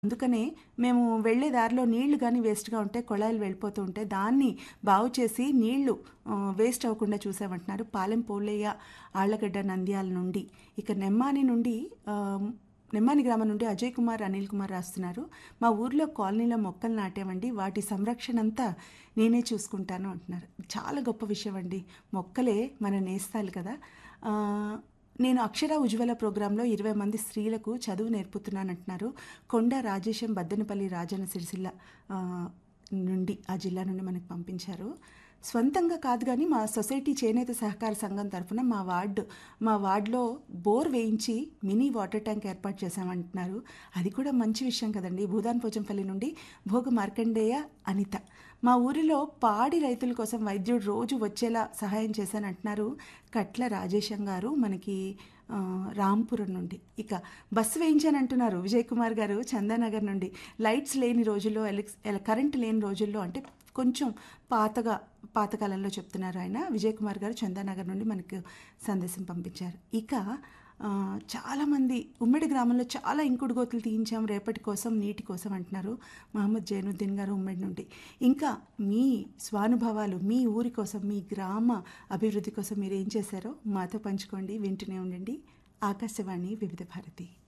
అందుకనే మేము వెళ్ళే దారిలో నీళ్లు కానీ వేస్ట్గా ఉంటే కొళాయిలు వెళ్ళిపోతూ ఉంటే దాన్ని బాగు చేసి నీళ్లు ఆ, వేస్ట్ అవ్వకుండా చూసామంటున్నారు పాలెం పోలయ్య ఆళ్లగడ్డ నంద్యాల నుండి ఇక నెమ్మాని నుండి ఆ, నెమ్మాని గ్రామం నుండి అజయ్ కుమార్ అనిల్ కుమార్ రాస్తున్నారు మా ఊర్లో కాలనీలో మొక్కలు నాటామండి వాటి సంరక్షణ అంతా నేనే చూసుకుంటాను అంటున్నారు చాలా గొప్ప విషయం అండి మొక్కలే మన నేస్తాలు కదా ఆ, నేను అక్షర ఉజ్వల ప్రోగ్రాంలో ఇరవై మంది స్త్రీలకు చదువు నేర్పుతున్నానంటున్నారు కొండ రాజేశం బద్దెనపల్లి రాజన్న సిరిసిల్ల ఆ, నుండి ఆ జిల్లా నుండి మనకు పంపించారు స్వంతంగా కాదు కానీ మా సొసైటీ చేనేత సహకార సంఘం తరఫున మా వార్డు మా వార్డులో బోర్ వేయించి మినీ వాటర్ ట్యాంక్ ఏర్పాటు చేశామంటున్నారు అది కూడా మంచి విషయం కదండి భూదాన్ పోచంపల్లి నుండి భోగ మార్కండేయ అనిత మా ఊరిలో పాడి రైతుల కోసం వైద్యుడు రోజు వచ్చేలా సహాయం చేశానంటున్నారు కట్ల రాజేశం గారు మనకి ఆ, రాంపురం నుండి ఇక బస్సు వేయించానంటున్నారు విజయ్ కుమార్ గారు చందానగర్ నుండి లైట్స్ లేని రోజుల్లో ఎలక్స్ ఎల- కరెంట్ లేని రోజుల్లో అంటే కొంచెం పాతగా పాతకాలంలో చెప్తున్నారు ఆయన విజయ్ కుమార్ గారు చందానగర్ నుండి మనకు సందేశం పంపించారు ఇక ఆ, చాలామంది ఉమ్మడి గ్రామంలో చాలా ఇంకుడు గోతులు తీయించాం రేపటి కోసం నీటి కోసం అంటున్నారు మహమ్మద్ జైనుద్దీన్ గారు ఉమ్మడి నుండి ఇంకా మీ స్వానుభవాలు మీ ఊరి కోసం మీ గ్రామ అభివృద్ధి కోసం మీరు ఏం చేశారో మాతో పంచుకోండి వింటూనే ఉండండి ఆకాశవాణి వివిధ భారతి